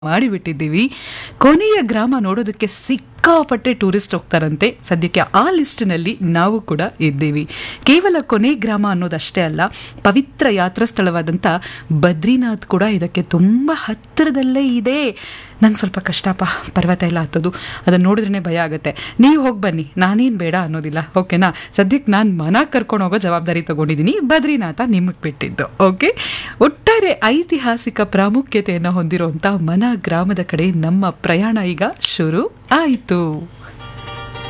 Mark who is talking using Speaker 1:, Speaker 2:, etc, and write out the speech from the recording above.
Speaker 1: ಮಾಡಿಬಿಟ್ಟಿದ್ದೀವಿ ಕೊನೆಯ ಗ್ರಾಮ ನೋಡೋದಕ್ಕೆ ಸಿಕ್ಕಾಪಟ್ಟೆ ಟೂರಿಸ್ಟ್ ಹೋಗ್ತಾರಂತೆ ಸದ್ಯಕ್ಕೆ ಆ ಲಿಸ್ಟ್ನಲ್ಲಿ ನಾವು ಕೂಡ ಇದ್ದೀವಿ ಕೇವಲ ಕೊನೆ ಗ್ರಾಮ ಅನ್ನೋದಷ್ಟೇ ಅಲ್ಲ ಪವಿತ್ರ ಯಾತ್ರಾ ಸ್ಥಳವಾದಂಥ ಬದ್ರಿನಾಥ್ ಕೂಡ ಇದಕ್ಕೆ ತುಂಬ ಹತ್ತಿರದಲ್ಲೇ ಇದೆ ನಂಗೆ ಸ್ವಲ್ಪ ಕಷ್ಟಪ್ಪ ಪರ್ವತ ಎಲ್ಲ ಹತ್ತೋದು ಅದನ್ನು ನೋಡಿದ್ರೇ ಭಯ ಆಗುತ್ತೆ ನೀವು ಹೋಗಿ ಬನ್ನಿ ನಾನೇನು ಬೇಡ ಅನ್ನೋದಿಲ್ಲ ಓಕೆನಾ ಸದ್ಯಕ್ಕೆ ನಾನು ಮನ ಕರ್ಕೊಂಡು ಹೋಗೋ ಜವಾಬ್ದಾರಿ ತಗೊಂಡಿದ್ದೀನಿ ಬದ್ರಿನಾಥ ನಿಮಗೆ ಬಿಟ್ಟಿದ್ದು ಓಕೆ ಒಟ್ಟಾರೆ ಐತಿಹಾಸಿಕ ಪ್ರಾಮುಖ್ಯತೆಯನ್ನು ಹೊಂದಿರುವಂಥ ಮನ ಗ್ರಾಮದ ಕಡೆ ನಮ್ಮ ಪ್ರಯಾಣ ಈಗ ಶುರು ಆಯಿತು